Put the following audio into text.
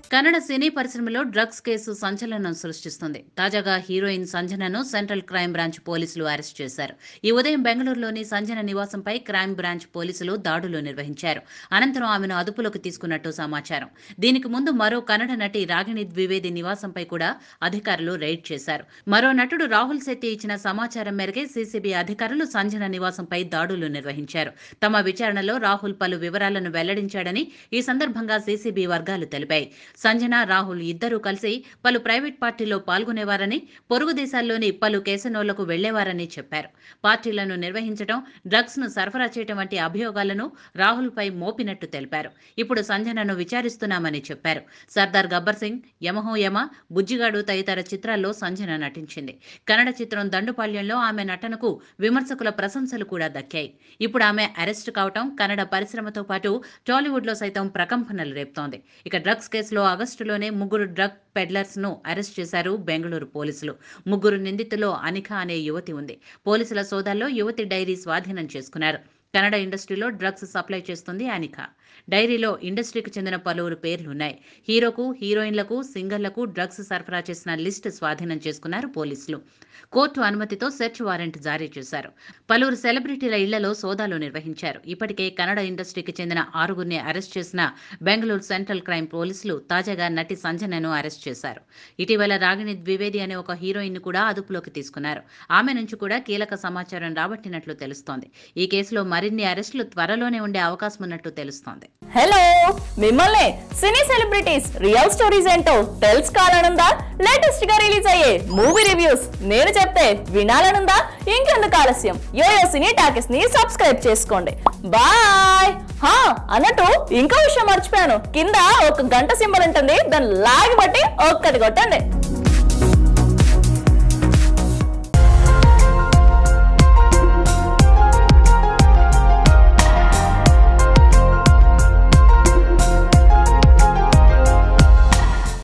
కన్నడ సినీ పరిశ్రమలో drugs case సంచలనం సృష్టిస్తుంది తాజాగా హీరోయిన్ సంజనను సెంట్రల్ క్రైమ్ బ్రాంచ్ పోలీసులు అరెస్ట్ చేశారు ఈ ఉదయం బెంగళూరులోని సంజన నివాసంపై క్రైమ్ బ్రాంచ్ పోలీసులు దాడులు నిర్వహించారు అనంతరం ఆమెను అదుపులోకి తీసుకున్నట్టు సమాచారం దీనికి ముందు మరో కన్నడ నటి రాగిణి ద్వివేది నివాసంపై కూడా అధికారులు రైడ్ చేశారు మరో నటుడు రాహుల్ శెట్టి ఇచ్చిన సమాచారం మేరకే సీసీబీ అధికారులు సంజన నివాసంపై దాడులు నిర్వహించారు తమ విచారణలో రాహుల్ పలు వివరాలను వెల్లడించాడని ఈ సందర్భంగా సీసీబీ వర్గాలు తెలిపాయి సంజన రాహుల్ ఇద్దరూ కలిసి పలు ప్రైవేట్ పార్టీల్లో పాల్గొనేవారని పొరుగు దేశాల్లోని పలు కేసనోళ్లకు వెళ్లేవారని చెప్పారు పార్టీలను నిర్వహించడం డ్రగ్స్ ను సరఫరా చేయడం వంటి అభియోగాలను రాహుల్పై మోపినట్టు తెలిపారు ఇప్పుడు సంజనను విచారిస్తున్నామని చెప్పారు సర్దార్ గబ్బర్ సింగ్ యమహో యమ బుజ్జిగాడు తదితర చిత్రాల్లో సంజన నటించింది కన్నడ చిత్రం దండుపాళ్యంలో ఆమె నటనకు విమర్శకుల ప్రశంసలు కూడా దక్కాయి ఇప్పుడు ఆమె అరెస్టు కావటం కన్నడ పరిశ్రమతో పాటు టాలీవుడ్ లో సైతం ప్రకంపనలు రేపుతోంది ఇక డ్రగ్స్ కేసులో ఆగస్టులోనే ముగ్గురు డ్రగ్ పెడ్లర్స్ ను అరెస్ట్ చేశారు బెంగళూరు పోలీసులు ముగ్గురు నిందితుల్లో అనిఖ అనే యువతి ఉంది పోలీసుల సోదాల్లో యువతి డైరీ స్వాధీనం చేసుకున్నారు కన్నడ ఇండస్ట్రీలో డ్రగ్స్ సప్లై చేస్తుంది అనిఖ డైరీలో ఇండస్ట్రీకి చెందిన పలువురు పేర్లున్నాయి హీరోకు హీరోయిన్లకు సింగర్లకు డ్రగ్స్ సరఫరా చేసిన లిస్టు స్వాధీనం చేసుకున్నారు పోలీసులు కోర్టు అనుమతితో సెర్చ్ వారెంట్ జారీ చేశారు పలువురు సెలబ్రిటీల ఇళ్లలో సోదాలు నిర్వహించారు ఇప్పటికే కన్నడ ఇండస్ట్రీకి చెందిన ఆరుగురిని అరెస్ట్ చేసిన బెంగళూరు సెంట్రల్ క్రైమ్ పోలీసులు తాజాగా నటి సంజనను అరెస్ట్ చేశారు ఇటీవల రాగిణి ద్వివేది అనే ఒక హీరోయిన్ ను కూడా అదుపులోకి తీసుకున్నారు ఆమె నుంచి కూడా కీలక సమాచారం రాబట్టినట్లు తెలుస్తోంది ఈ కేసులో మరిన్ని అరెస్టులు త్వరలోనే ఉండే అవకాశం ఉన్నట్టు తెలుస్తోంది హలో మిమ్మల్ని సినీ సెలబ్రిటీస్ రియల్ స్టోరీస్ ఏంటో తెలుసుకోవాలనుందా లేటెస్ట్ గా రిలీజ్ అయ్యే మూవీ రివ్యూస్ నేను చెప్తే వినాలనుందా ఇంకెందుకు ఆలస్యం యోయో సినీ టాకెస్ ని సబ్స్క్రైబ్ చేసుకోండి బాయ్ హా అన్నట్టు ఇంకో విషయం మర్చిపోయాను కింద ఒక గంట సింబల్ ఉంటుంది దాన్ని లాగి బట్టి ఒక్కటి కొట్టండి